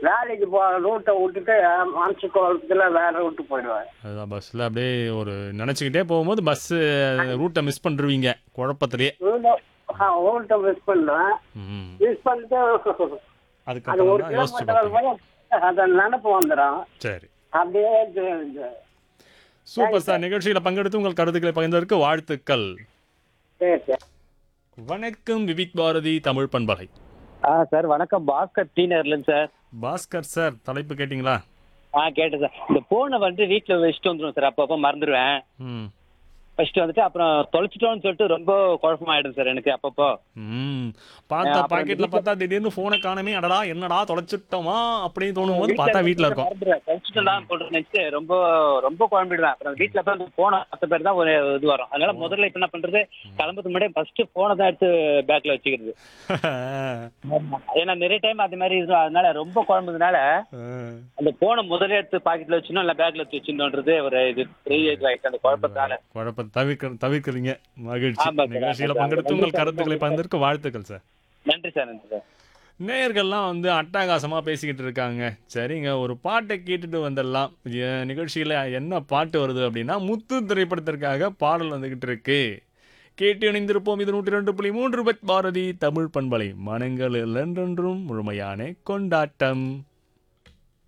வேலைக்கு போற ரூட்டை விட்டுட்டு மனசு குழப்பத்துல வேற ரூட்டு போயிடுவேன் அதுதான் பஸ்ஸில் அப்படியே ஒரு நினச்சிக்கிட்டே போகும்போது பஸ்ஸு ரூட்டை மிஸ் பண்ணிருவீங்க குழப்பத்திலேயே ரூட்டை மிஸ் பண்ணுவேன் ம் மிஸ் பண்ணிட்டு அது அதுக்கப்புறம் ஒரு தான் யோசிச்சு கிலோமீட்டர் பார்ப்பீங்க போய் அதை நினப்பு வந்துடும் சரி அப்படியே இது- இது. சூப்பர் சார் நிகழ்ச்சியில் பங்கெடுத்து உங்கள் கருத்துக்களை பகிர்ந்ததற்கு வாழ்த்துக்கள் சரி சரி வணக்கம் விவிக் பாரதி தமிழ் பண்பலை ஆ சார் வணக்கம் பாஸ்கர் டீனர்லன்னு சார் பாஸ்கர் சார் தலைப்பு கேட்டிங்களா ஆ கேட்டேன் சார் இந்த போனை வந்து வீட்டில் வச்சுட்டு வந்துடுவேன் சார் அப்பப்போ மறந்துடுவேன் ம் வச்சுட்டு வந்துட்டு அப்புறம் தொலைச்சிட்டோம்னு சொல்லிட்டு ரொம்ப குழப்பமாயிடும் சார் எனக்கு அப்பப்போ ம் பார்த்தா அப்புறம் பாக்கெட்ல பார்த்தா திடீர்னு போனை காணமே அடடா என்னடா தொலைச்சிட்டோமா அப்படின்னு தோணும் போது பார்த்தா வீட்ல இருக்கும் மறந்துடுவேன் தொலைச்சிட்டோம் போட்டு நினைச்சு ரொம்ப ரொம்ப குழம்பிடுவேன் அப்புறம் வீட்டில் போய் போன பத்து பேர் தான் ஒரு இது வரும் அதனால முதல்ல இப்போ என்ன பண்றது கிளம்புறதுக்கு முன்னாடி ஃபர்ஸ்ட் போனை தான் எடுத்து பேக்ல வச்சுக்கிறது ஏன்னா நிறைய டைம் அது மாதிரி இருக்கும் அதனால ரொம்ப குழம்புறதுனால அந்த போனை முதல்ல எடுத்து பாக்கெட்ல வச்சுனோம் இல்ல பேக்ல எடுத்து வச்சுனோன்றது ஒரு இது பெரிய இதுவாயிடுச்சு அந்த குழப்பத்தால குழப்பத்தை தவிர்க்க தவிர்க்கிறீங்க மகிழ்ச்சி ஆமா சார், நிகழ்ச்சியில ஆமா சார். பங்கெடுத்து உங்கள் நன்றி சார். கருத்துக்களை பகிர்ந்ததற்கு வாழ்த்துக்கள் சார் நன்றி சார் நன்றி சார் நேயர்கள்லாம் வந்து அட்டகாசமா பேசிக்கிட்டு இருக்காங்க சரிங்க ஒரு பாட்டை கேட்டுட்டு வந்துடலாம் எ- நிகழ்ச்சியில என்ன பாட்டு வருது அப்படின்னா முத்து திரைப்படத்திற்காக பாடல் வந்துகிட்டு இருக்கு கேட்டு இணைந்திருப்போம் இது நூற்றி ரெண்டு புள்ளி மூன்று பத் பாரதி தமிழ் பண்பலை மனங்களில் என்றென்றும் முழுமையான கொண்டாட்டம்